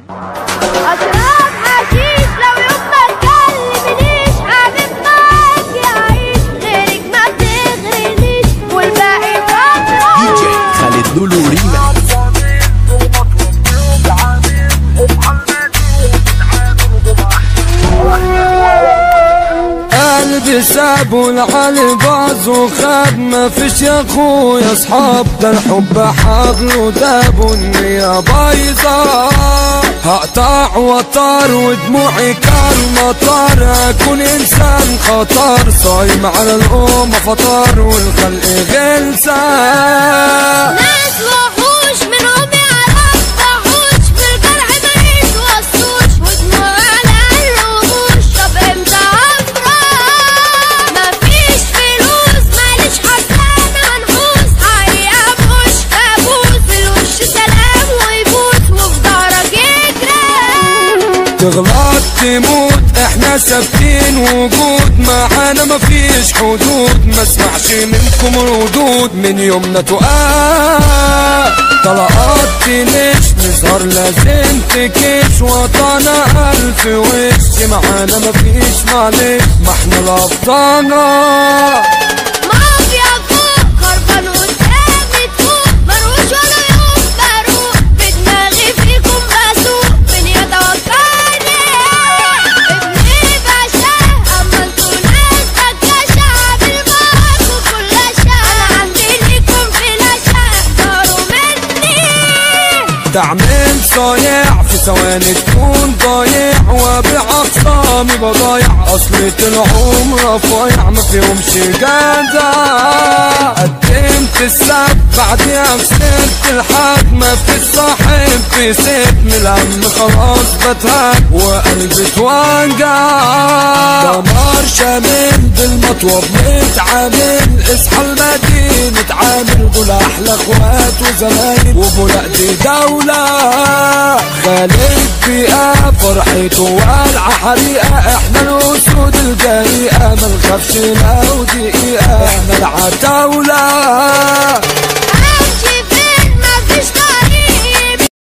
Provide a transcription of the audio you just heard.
اشرب حشيش لو يوم ما تكلمنيش حبيب معاك يعيش غيرك ما بتغرنيش والباقي دي فترة جي خالد لولو ريما قلبي ساب والعلي باظ وخاب ما فيش يا اخويا اصحاب ده الحب حبل وداب والنية بايظة هقطع وطار ودموعي كالمطار اكون انسان خطر صايم على الامة فطار والخلق غلسة ناس وحوش منهم يعرف وحوش في الجرح ما يتوصوش ودموع على الرموش طب امتى افرح مفيش فلوس ماليش حسان هنحوس حقيقة مش كابوس الوش سلام ويبوس وفي ظهرك يجري تغلط تموت احنا ثابتين وجود معانا مفيش حدود ما اسمعش منكم ردود من يومنا تقال طلقات تنش نظهر لازم تكش وطنا الف وش معانا مفيش معلش ما احنا الابطال مافيا فوق خربان قدامي تفوق مروش ولا يوم بروق بدماغي فيكم بسوق من يتوكلني ابني بشاه اما انتوا ناس بكاشة بالمهر وكل اشياء انا عندي ليكم فلاشة اختاروا مني تعمل صايع في ثواني تكون ضايع وبأقسامي بضايع أصل طلعهم رفايع ما فيهمش جدع قدمت السب بعديها خسرت الحد ما في الصاحب في ست من الهم خلاص بتهد وقلبي اتوجع دمار شامل بالمطوب نتعامل اصحى المدينة نتعامل دول احلى اخوات وزمايل وبولا دي دولة خالد بيئة فرحته والعة حريقة احنا الاسود الجريئة ما نخافش لو دقيقة احنا العتاولة